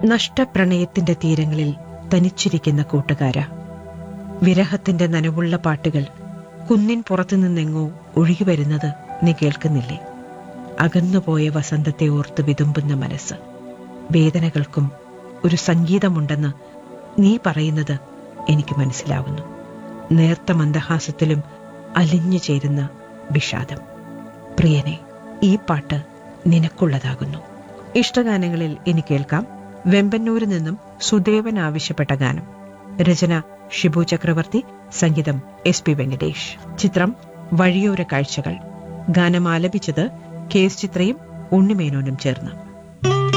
നഷ്ടപ്രണയത്തിന്റെ തീരങ്ങളിൽ തനിച്ചിരിക്കുന്ന കൂട്ടുകാര വിരഹത്തിന്റെ നനവുള്ള പാട്ടുകൾ കുന്നിൻ പുറത്തു നിന്നെങ്ങോ ഒഴുകി വരുന്നത് നീ കേൾക്കുന്നില്ലേ അകന്നുപോയ വസന്തത്തെ ഓർത്ത് വിതുമ്പുന്ന മനസ്സ് വേദനകൾക്കും ഒരു സംഗീതമുണ്ടെന്ന് നീ പറയുന്നത് എനിക്ക് മനസ്സിലാവുന്നു നേർത്ത മന്ദഹാസത്തിലും അലിഞ്ഞു ചേരുന്ന വിഷാദം പ്രിയനെ ഈ പാട്ട് നിനക്കുള്ളതാകുന്നു ഇഷ്ടഗാനങ്ങളിൽ ഇനി കേൾക്കാം വെമ്പന്നൂരിൽ നിന്നും സുദേവൻ ആവശ്യപ്പെട്ട ഗാനം രചന ഷിബു ചക്രവർത്തി സംഗീതം എസ് പി വെങ്കടേഷ് ചിത്രം വഴിയോര കാഴ്ചകൾ ഗാനം ആലപിച്ചത് കെ എസ് ചിത്രയും ഉണ്ണിമേനോനും ചേർന്ന്